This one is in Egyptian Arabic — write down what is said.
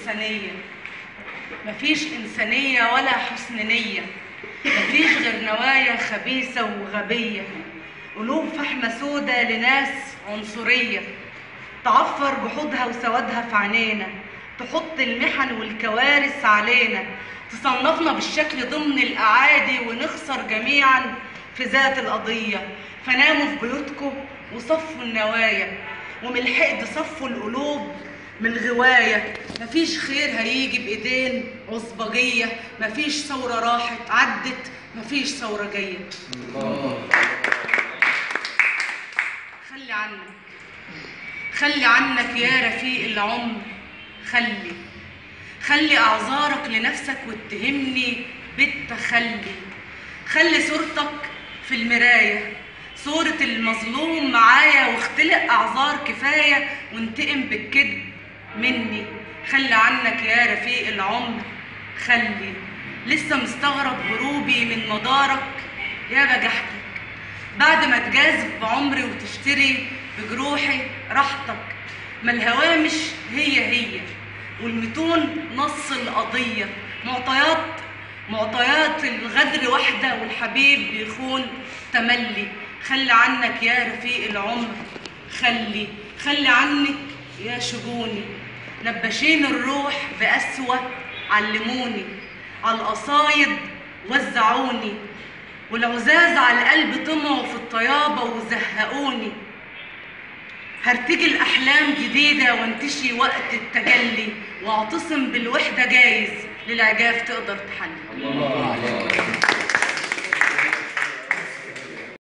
إنسانية مفيش إنسانية ولا حسن نية مفيش غير نوايا خبيثة وغبية قلوب فحمة سودة لناس عنصرية تعفر جحودها وسوادها في عينينا تحط المحن والكوارث علينا تصنفنا بالشكل ضمن الأعادي ونخسر جميعا في ذات القضية فناموا في بيوتكم وصفوا النوايا ومن الحقد صفوا القلوب من الغواية مفيش خير هيجي بإيدين عصبجية مفيش ثورة راحت عدت مفيش ثورة جاية خلي عنك خلي عنك يا رفيق العمر خلي خلي أعذارك لنفسك واتهمني بالتخلي خلي صورتك في المراية صورة المظلوم معايا واختلق أعذار كفاية وانتقم بالكذب مني خلي عنك يا رفيق العمر خلي لسه مستغرب هروبي من مدارك يا بجحتك بعد ما تجازف بعمري وتشتري بجروحي راحتك ما الهوامش هي هي والمتون نص القضية معطيات معطيات الغدر واحدة والحبيب بيخون تملي خلي عنك يا رفيق العمر خلي خلي عنك يا شجوني نبشين الروح بأسوأ علموني على القصايد وزعوني والعزاز على القلب طمعوا في الطيابة وزهقوني هرتجي الأحلام جديدة وانتشي وقت التجلي واعتصم بالوحدة جايز للعجاف تقدر تحل الله عليك